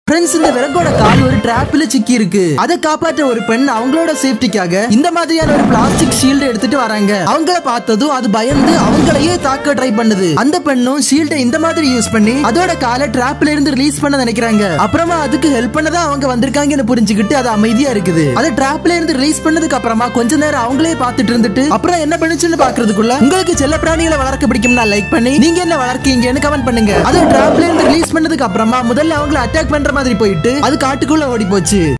friends இந்த விலங்கோட கால் ஒரு டிராப்ல சிக்கி இருக்கு அதை காப்பாற்ற ஒரு பெண் அவங்களோட சேஃப்டிக்காக இந்த மாதிரியான ஒரு பிளாஸ்டிக் ஷீல்டு எடுத்துட்டு வராங்க அவங்கள பார்த்ததும் அது பயந்து அவங்களையே தாக்க ட்ரை பண்ணுது அந்த பெண்ணும் ஷீல்டை இந்த மாதிரி யூஸ் பண்ணி அதோட காலை டிராப்ல இருந்து ரிலீஸ் பண்ண நினைக்கிறாங்க அப்புறமா அதுக்கு ஹெல்ப் பண்ணதான் அவங்க வந்திருக்காங்கன்னு புரிஞ்சுக்கிட்டு அது அமைதியா இருக்குது அதை டிராப்ல இருந்து ரிலீஸ் பண்ணதுக்கு அப்புறமா கொஞ்ச நேரம் அவங்களே பார்த்துட்டு இருந்துட்டு அப்புறம் என்ன பண்ணுச்சுன்னு பாக்குறதுக்குள்ள உங்களுக்கு செல்ல பிராணிகளை வளர்க்க பிடிக்கும்னா லைக் பண்ணி நீங்க என்ன வளர்க்கீங்கன்னு கமெண்ட் பண்ணுங்க அதை டிராப்ல இருந்து ரிலீஸ் பண்ணதுக்கு அப்புறமா முதல்ல அவங்கள அட்டாக் பண்ற மாதிரி போயிட்டு அது காட்டுக்குள்ள ஓடி போச்சு